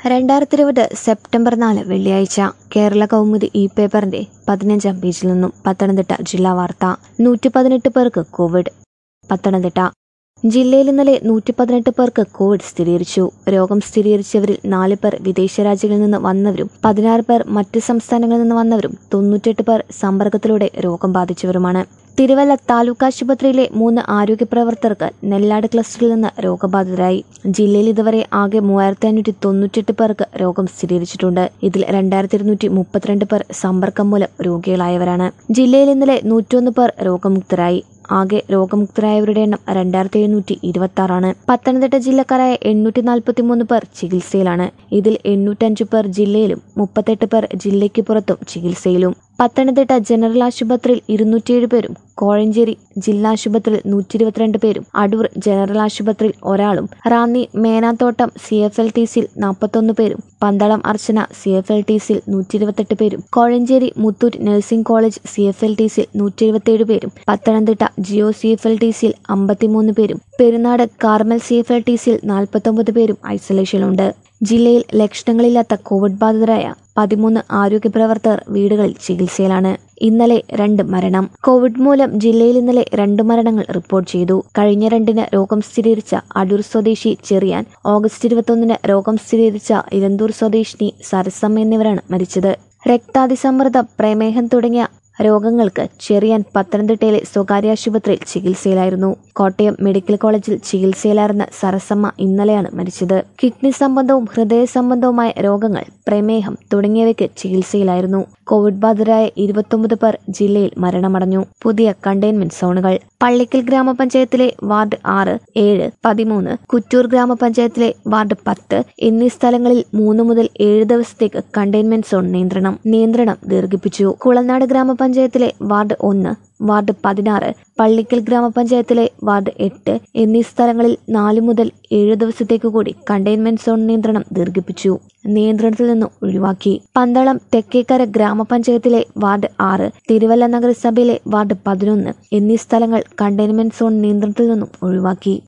രണ്ടായിരത്തി ഇരുപത് സെപ്റ്റംബർ നാല് വെള്ളിയാഴ്ച കേരള കൗമുദി ഇ പേപ്പറിന്റെ പതിനഞ്ചാം പേജിൽ നിന്നും പത്തനംതിട്ട ജില്ലാ വാർത്ത നൂറ്റി പതിനെട്ട് പേർക്ക് കോവിഡ് പത്തനംതിട്ട ജില്ലയിൽ ഇന്നലെ നൂറ്റി പതിനെട്ട് പേർക്ക് കോവിഡ് സ്ഥിരീകരിച്ചു രോഗം സ്ഥിരീകരിച്ചവരിൽ നാല് പേർ വിദേശ രാജ്യങ്ങളിൽ നിന്ന് വന്നവരും പതിനാറ് പേർ മറ്റ് സംസ്ഥാനങ്ങളിൽ നിന്ന് വന്നവരും തൊണ്ണൂറ്റെട്ട് പേർ സമ്പർക്കത്തിലൂടെ രോഗം ബാധിച്ചവരുമാണ് തിരുവല്ല താലൂക്ക് ആശുപത്രിയിലെ മൂന്ന് ആരോഗ്യ പ്രവർത്തകർക്ക് നെല്ലാട് ക്ലസ്റ്ററിൽ നിന്ന് രോഗബാധിതരായി ജില്ലയിൽ ഇതുവരെ ആകെ മൂവായിരത്തി അഞ്ഞൂറ്റി തൊണ്ണൂറ്റെട്ട് പേർക്ക് രോഗം സ്ഥിരീകരിച്ചിട്ടുണ്ട് ഇതിൽ രണ്ടായിരത്തി ഇരുന്നൂറ്റി മുപ്പത്തിരണ്ട് പേർ സമ്പർക്കം മൂലം രോഗികളായവരാണ് ജില്ലയിൽ ഇന്നലെ നൂറ്റൊന്ന് പേർ രോഗമുക്തരായി ആകെ രോഗമുക്തരായവരുടെ എണ്ണം രണ്ടായിരത്തി എഴുന്നൂറ്റി ഇരുപത്തി ആറാണ് പത്തനംതിട്ട ജില്ലക്കാരായ എണ്ണൂറ്റി നാൽപ്പത്തി മൂന്ന് പേർ ചികിത്സയിലാണ് ഇതിൽ എണ്ണൂറ്റഞ്ചു പേർ ജില്ലയിലും മുപ്പത്തെട്ട് പേർ ജില്ലയ്ക്ക് പുറത്തും ചികിത്സയിലും പത്തനംതിട്ട ജനറൽ ആശുപത്രിയിൽ ഇരുന്നൂറ്റിയേഴ് പേരും കോഴഞ്ചേരി ജില്ലാ ആശുപത്രിയിൽ നൂറ്റി ഇരുപത്തിരണ്ട് പേരും അടൂർ ജനറൽ ആശുപത്രിയിൽ ഒരാളും Ranni Menathottam C F L T സിയിൽ നാൽപ്പത്തൊന്ന് പേരും Pandalam Archana C F L T സിയിൽ നൂറ്റി ഇരുപത്തെട്ട് പേരും Kozhencherry Muthoor nursing college C F L T സിയിൽ നൂറ്റി എഴുപത്തിയേഴ് പേരും പത്തനംതിട്ട ജിയോ സി എഫ് എൽ ടി സിയിൽ അമ്പത്തിമൂന്ന് പേരും Perunad Carmel C F L T സിയിൽ നാൽപ്പത്തൊമ്പത് പേരും ഐസൊലേഷനിലുണ്ട് ജില്ലയിൽ ലക്ഷണങ്ങളില്ലാത്ത കോവിഡ് ബാധിതരായ പതിമൂന്ന് ആരോഗ്യ പ്രവർത്തകർ വീടുകളിൽ ചികിത്സയിലാണ് ഇന്നലെ രണ്ട് മരണം കോവിഡ് മൂലം ജില്ലയിൽ ഇന്നലെ രണ്ട് മരണങ്ങൾ റിപ്പോർട്ട് ചെയ്തു കഴിഞ്ഞ രണ്ടിന് രോഗം സ്ഥിരീകരിച്ച അടൂർ സ്വദേശി ചെറിയാൻ ഓഗസ്റ്റ് ഇരുപത്തൊന്നിന് രോഗം സ്ഥിരീകരിച്ച ഇലന്തൂർ സ്വദേശിനി സരസമ്മ എന്നിവരാണ് മരിച്ചത് രക്താതിസമ്മർദ്ദം പ്രമേഹം തുടങ്ങിയ രോഗങ്ങൾക്ക് ചെറിയാൻ പത്തനംതിട്ടയിലെ സ്വകാര്യ ആശുപത്രിയിൽ ചികിത്സയിലായിരുന്നു കോട്ടയം മെഡിക്കൽ കോളേജിൽ ചികിത്സയിലായിരുന്ന സരസമ്മ ഇന്നലെയാണ് മരിച്ചത് കിഡ്നി സംബന്ധവും ഹൃദയ സംബന്ധവുമായ രോഗങ്ങൾ പ്രമേഹം തുടങ്ങിയവയ്ക്ക് ചികിത്സയിലായിരുന്നു കോവിഡ് ബാധിതരായ ഇരുപത്തൊമ്പത് പേർ ജില്ലയിൽ മരണമടഞ്ഞു പുതിയ കണ്ടെയ്ൻമെന്റ് സോണുകൾ പള്ളിക്കൽ ഗ്രാമപഞ്ചായത്തിലെ വാർഡ് ആറ് ഏഴ് പതിമൂന്ന് കുറ്റൂർ ഗ്രാമപഞ്ചായത്തിലെ വാർഡ് പത്ത് എന്നീ സ്ഥലങ്ങളിൽ മൂന്ന് മുതൽ ഏഴ് ദിവസത്തേക്ക് കണ്ടെയ്ൻമെന്റ് സോൺ നിയന്ത്രണം നിയന്ത്രണം ദീർഘിപ്പിച്ചു കുളനാട് ഗ്രാമപഞ്ചായത്തിലെ വാർഡ് ഒന്ന് വാർഡ് പതിനാറ് പള്ളിക്കൽ ഗ്രാമപഞ്ചായത്തിലെ വാർഡ് എട്ട് എന്നീ സ്ഥലങ്ങളിൽ നാല് മുതൽ ഏഴ് ദിവസത്തേക്ക് കൂടി കണ്ടെയ്ൻമെന്റ് സോൺ നിയന്ത്രണം ദീർഘിപ്പിച്ചു നിയന്ത്രണത്തിൽ നിന്ന് ഒഴിവാക്കി പന്തളം തെക്കേക്കര ഗ്രാമപഞ്ചായത്തിലെ വാർഡ് ആറ് തിരുവല്ല നഗരസഭയിലെ വാർഡ് പതിനൊന്ന് എന്നീ സ്ഥലങ്ങൾ കണ്ടെയ്ൻമെന്റ് സോൺ നിയന്ത്രണത്തിൽ നിന്നും ഒഴിവാക്കി